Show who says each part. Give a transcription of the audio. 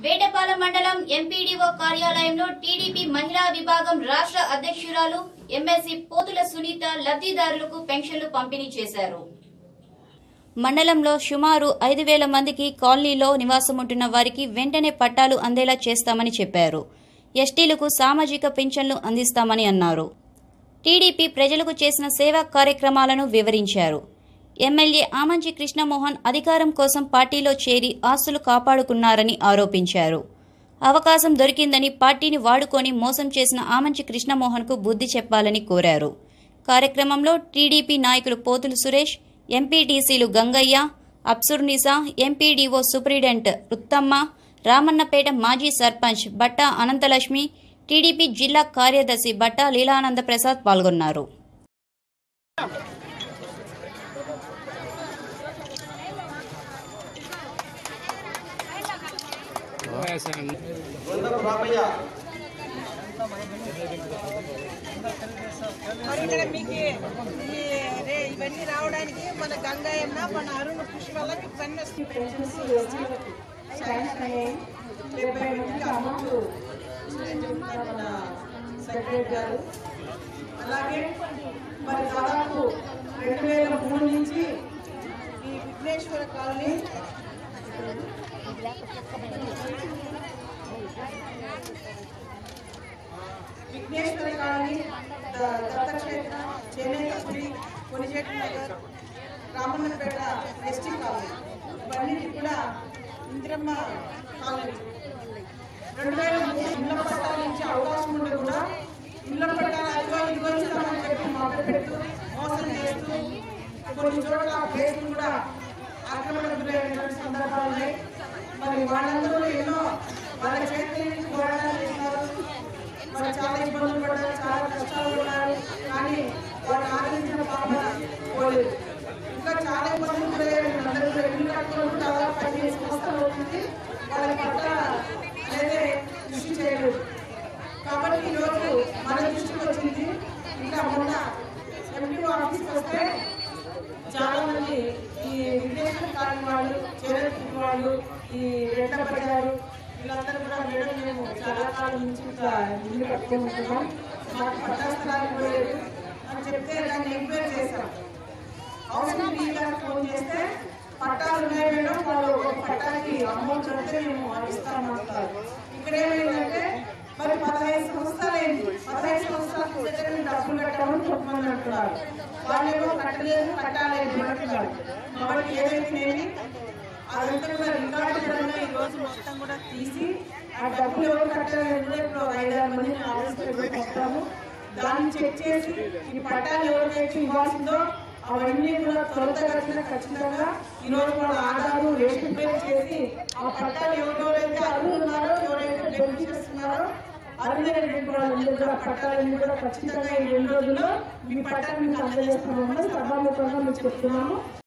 Speaker 1: వేటపాలెం మండలం ఎంపీడీఓ కార్యాలయంలో టీడీపీ మహిళా విభాగం రాష్ట్ర అధ్యక్షురాలు ఎమ్మెల్సీ పోతుల సునీత లబ్ధిదారులకు పెన్షన్లు పంపిణీ చేశారు మండలంలో సుమారు ఐదు వేల మందికి కాలనీలో నివాసముంటున్న వారికి వెంటనే పట్టాలు అందేలా చేస్తామని చెప్పారు ఎస్టీలకు సామాజిక పింఛన్లు అందిస్తామని అన్నారు టీడీపీ ప్రజలకు చేసిన సేవా కార్యక్రమాలను వివరించారు ఎమ్మెల్యే ఆమంచి కృష్ణమోహన్ అధికారం కోసం పార్టీలో చేరి ఆస్తులు కాపాడుకున్నారని ఆరోపించారు అవకాశం దొరికిందని పార్టీని వాడుకొని మోసం చేసిన ఆమంచి కృష్ణమోహన్కు బుద్ధి చెప్పాలని కోరారు కార్యక్రమంలో టీడీపీ నాయకులు పోతులు సురేష్ ఎంపీటీసీలు గంగయ్య అప్సుర్నిసా ఎంపీడీఓ సూపరింటెండెంట్ రుత్తమ్మ రామన్నపేట మాజీ సర్పంచ్ బట్టా అనంతలక్ష్మి టీడీపీ జిల్లా కార్యదర్శి బట్టా లీలానంద ప్రసాద్ పాల్గొన్నారు
Speaker 2: గుండపు రామయ్య
Speaker 3: మరి ఇక్కడ మీకు ఈ రే ఇవన్నీ రావడానికి మన గంగాయమ్మ మన అరుణ్ కృషి వల్ల మీకు పని వస్తుంది పెన్షన్స్ శాంక్షన్ అయ్యాయి డెబ్బై మందికి అమౌంట్ ఇచ్చినని చెప్తున్నారు మన సెక్రటరీ గారు అలాగే మరి దాదాపు రెండు వేల మూడు నుంచి ఈ విఘ్నేశ్వర కాలనీ విఘ్నేశ్వర కాలనీ ద- దత్తక్షేత్ర చేనేత స్త్రీ కొనిచేటి నగర్ రామన్నపేట ఎస్టీ కాలనీ ఇవన్నీ కూడా ఇందిరమ్మ కాలనీ రెండు వేల మూడు ఇళ్ల పట్టాల నుంచి అవకాశం ఉంటే కూడా ఇళ్ల పట్టాల అదిగో ఇదిగో ఇస్తామని చెప్పి మొదలు పెడుతూ మోసం చేస్తూ కొన్ని చోట్ల కేసులు కూడా ఆక్రమణకు గురైనటువంటి సందర్భాలు ఉన్నాయి మరి వాళ్ళందరూ ఎన్నో వాళ్ళ చేతి నుంచి పోరాటాలు చేస్తున్నారు మరి చాలా ఇబ్బందులు పడ్డారు చాలా కష్టాలు పడ్డారు కానీ వాళ్ళు ఆదరించిన పాపన పోలేదు ఇంకా చాలా ఇబ్బందులు గురయ్యారు అందరూ కూడా ఇల్లు కట్టుకోవడం దాదాపు పదిహేను సంవత్సరాలు అవుతుంది వాళ్ళ పట్ల అనేది కృషి చేయలేదు కాబట్టి ఈరోజు మన దృష్టికి వచ్చింది ఇంకా మొన్న ఎంపీ ఆఫీస్కి వస్తే చాలా మంది ఈ విదేశీ కాలం వాళ్ళు చేరతి వాళ్ళు ఈ రెడ్డ పడ్డారు వీళ్ళందరూ కూడా మేడం మేము చాలా కాలం నుంచి ఇట్లా ఇల్లు కట్టుకొని ఉంటున్నాం మాకు పట్టాస్థలాలు పోలేదు అని చెప్తే దాన్ని ఎంక్వైరీ చేశాం హౌసింగ్ బీ గారికి ఫోన్ చేస్తే పట్టాలు ఉన్నాయి మేడం వాళ్ళు ఒక పట్టాకి అమౌంట్ అంటే మేము అది ఇస్తామంటారు ఇక్కడ ఏమైందంటే మరి పదహైదు సంవత్సరాలు అయింది పదహైదు సంవత్సరాల దగ్గర మేము డబ్బులు కట్టామని చెప్పమని అంటున్నారు వాళ్ళేమో కట్టలేదు కట్టాలేదు అంటున్నారు కాబట్టి ఏదైతేనేమి అదంతా కూడా రికార్డు పరంగా ఈ రోజు మొత్తం కూడా తీసి ఆ డబ్బులు ఎవరు కట్టాలంటే ఇప్పుడు ఐదారు మంది ఆఫీసులో వస్తాము దాన్ని చెక్ చేసి ఈ పట్టాలు ఎవరికైతే ఇవ్వాల్సిందో అవన్నీ కూడా త్వరితగతిన ఖచ్చితంగా ఈ రోజు వాళ్ళ ఆధారు రేషన్ పే చేసి ఆ పట్టాలు ఎవరెవరైతే అర్హులు ఉన్నారో ఎవరైతే బెనిఫిషియర్స్ ఉన్నారో అర్హులైనటువంటి వాళ్ళందరూ కూడా పట్టాలన్నీ కూడా ఖచ్చితంగా ఈ రెండు రోజుల్లో మీ పట్టాలు మీకు అందజేస్తున్నామని సభాముఖంగా మీకు చెప్తున్నాము